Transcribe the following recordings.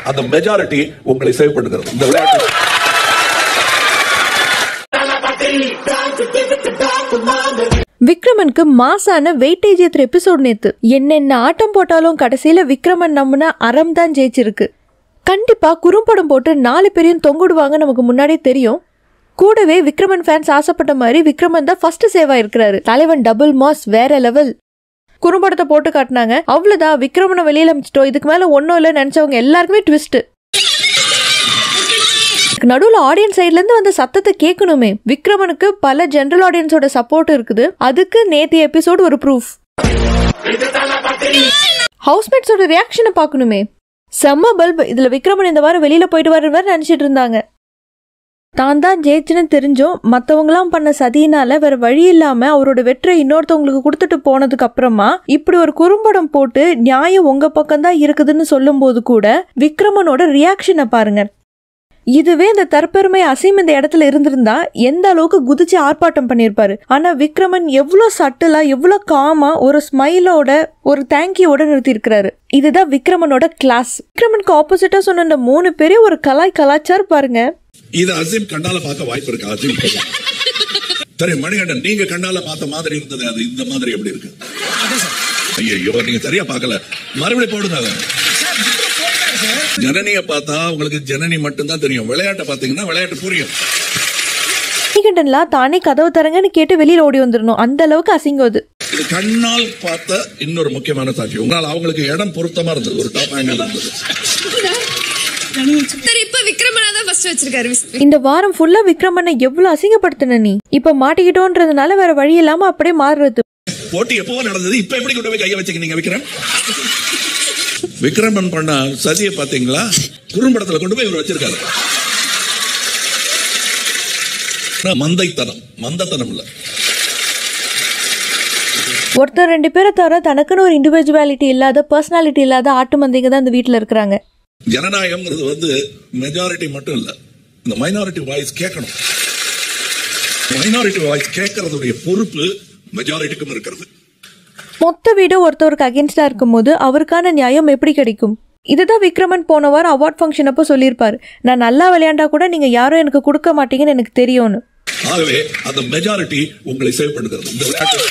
அந்த மெஜாரிட்டி உங்களை சேவ் பண்ணுகிறது இந்த விளையாட்டு விக்ரமனுக்கு மாசான வெயிட்டேஜ் ஏத்துற எபிசோட் நேத்து என்னென்ன ஆட்டம் போட்டாலும் கடைசியில விக்ரமன் நம்பின அறம் தான் ஜெயிச்சிருக்கு கண்டிப்பா குறும்படம் போட்டு நாலு பேரையும் தொங்குடுவாங்க நமக்கு முன்னாடியே தெரியும் கூடவே விக்ரமன் ஃபேன்ஸ் ஆசைப்பட்ட மாதிரி விக்ரமன் தான் ஃபர்ஸ்ட் சேவ் ஆயிருக்கிறாரு தலைவன் டபுள் மாஸ் வேற லெவல் குறும்படத்தை போட்டு காட்டினாங்க அவ்வளவுதான் விக்ரமனை வெளியில அமைச்சிட்டோம் இதுக்கு மேல ஒன்றும் இல்லை நினைச்சவங்க எல்லாருக்குமே ட்விஸ்ட் நடுவுல ஆடியன்ஸ் சைடுல இருந்து வந்த சத்தத்தை கேட்கணுமே விக்ரமனுக்கு பல ஜெனரல் ஆடியன்ஸோட சப்போர்ட் இருக்குது அதுக்கு நேத்து எபிசோட் ஒரு ப்ரூஃப் ஹவுஸ்மேட்ஸோட ரியாக்ஷனை பார்க்கணுமே செம்ம பல்ப் இதுல விக்ரமன் இந்த வாரம் வெளியில போயிட்டு வர வேற நினைச்சிட்டு இருந்தாங்க தான் தான் ஜெயிச்சுன்னு தெரிஞ்சும் மத்தவங்களாம் பண்ண சதியினால வேற வழி இல்லாம அவரோட வெற்றியை இன்னொருத்தவங்களுக்கு கொடுத்துட்டு போனதுக்கு அப்புறமா இப்படி ஒரு குறும்படம் போட்டு நியாயம் உங்க பக்கம் தான் இருக்குதுன்னு சொல்லும்போது கூட விக்ரமனோட ரியாக்ஷனை பாருங்க இதுவே இந்த தற்பெருமை அசீம் இந்த இடத்துல இருந்திருந்தா எந்த அளவுக்கு குதிச்சு ஆர்ப்பாட்டம் பண்ணியிருப்பாரு ஆனா விக்ரமன் எவ்வளோ சட்டலா எவ்வளோ காமா ஒரு ஸ்மைலோட ஒரு தேங்க்யூவோட நிறுத்தி இருக்கிறாரு இதுதான் விக்ரமனோட கிளாஸ் விக்ரமனுக்கு ஆப்போசிட்டா சொன்ன இந்த மூணு பேரையும் ஒரு கலாய் கலாச்சார் பாருங்க இது அசீம் கண்ணால பார்க்க வாய்ப்பு இருக்கு அசீம் சரி மணிகண்டன் நீங்க கண்ணால பார்த்த மாதிரி இருந்தது அது இந்த மாதிரி எப்படி இருக்கு ஐயோ நீங்க சரியா பார்க்கல மறுபடியும் போடுங்க அதை ஜனனிய பார்த்தா உங்களுக்கு ஜனனி மட்டும்தான் தெரியும் விளையாட்டை பார்த்தீங்கன்னா விளையாட்டு புரியும் மணிகண்டன்லாம் தானே கதவு தரங்கன்னு கேட்டு வெளியில ஓடி வந்துடணும் அந்த அளவுக்கு அசிங்கம் அது இது கண்ணால் பார்த்த இன்னொரு முக்கியமான சாட்சி உங்களால் அவங்களுக்கு இடம் பொருத்தமா இருந்தது ஒரு டாப் ஆங்கிள் இருந்தது சரி இப்ப விக்ரமனா தான் ஃபர்ஸ்ட் வச்சிருக்காரு விஸ்- இந்த வாரம் ஃபுல்லா விக்ரமனை எவ்வளவு அசிங்கப்படுத்தின நீ இப்ப மாட்டிக்கிட்டோன்றதுனால வேற வழி இல்லாம அப்படியே மாறுறது போட்டி எப்பவோ நடந்தது இப்ப எப்படி கொண்டு போய் கைய வச்சுக்கினீங்க விக்ரம் விக்ரமன் பண்ண சதியை பாத்தீங்களா குறும்படத்துல கொண்டு போய் இவர் வச்சிருக்காரு நான் மந்தைத்தனம் மந்தத்தனம் இல்ல ஒருத்தர் ரெண்டு பேரை தவிர தனக்குன்னு ஒரு இண்டிவிஜுவாலிட்டி இல்லாத பர்சனாலிட்டி இல்லாத ஆட்டு மந்தைங்க தான் இந்த வீட்டுல இருக்கிறாங்க ஜனநாயகம்ங்கிறது வந்து மெஜாரிட்டி மட்டும் இல்ல இந்த மைனாரிட்டி வாய்ஸ் கேட்கணும் மைனாரிட்டி வாய்ஸ் கேட்கறதுடைய பொறுப்பு மெஜாரிட்டிக்கும் இருக்கிறது மொத்த வீடு ஒருத்தவருக்கு அகேன்ஸ்டா இருக்கும்போது அவருக்கான நியாயம் எப்படி கிடைக்கும் இதுதான் விக்ரமன் போன வாரம் அவார்ட் ஃபங்க்ஷன் அப்போ சொல்லியிருப்பாரு நான் நல்லா விளையாண்டா கூட நீங்க யாரும் எனக்கு கொடுக்க மாட்டீங்கன்னு எனக்கு தெரியும்னு ஆகவே அந்த மெஜாரிட்டி உங்களை சேவ் பண்ணுகிறது இந்த விளையாட்டு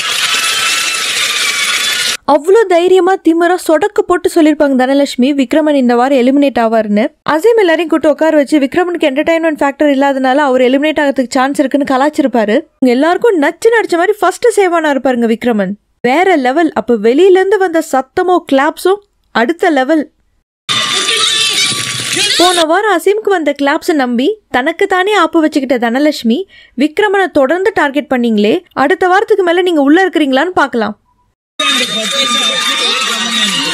அவ்வளோ தைரியமா திமிரா சொடக்கு போட்டு சொல்லியிருப்பாங்க தனலட்சுமி விக்ரமன் இந்த வாரம் எலிமினேட் ஆவார்னு அசீம் எல்லாரையும் கூட்டு உட்கார வச்சு விக்ரமனுக்கு என்டர்டைன்மெண்ட் ஃபேக்டர் இல்லாதனால அவர் எலிமினேட் ஆகிறதுக்கு சான்ஸ் இருக்குன்னு கலாச்சிருப்பாரு உங்க எல்லாருக்கும் நச்சு நடிச்ச மாதிரி ஃபர்ஸ்ட் சேவானா இருப்பாருங்க விக்ரமன் வேற லெவல் அப்ப வெளியில இருந்து வந்த சத்தமோ கிளாப்ஸோ அடுத்த லெவல் போன வாரம் அசீம்க்கு வந்த கிளாப்ஸை நம்பி தனக்கு தானே ஆப்பு வச்சுக்கிட்ட தனலட்சுமி விக்ரமனை தொடர்ந்து டார்கெட் பண்ணீங்களே அடுத்த வாரத்துக்கு மேல நீங்க உள்ள இருக்கிறீங்களான்னு பார்க்கலாம்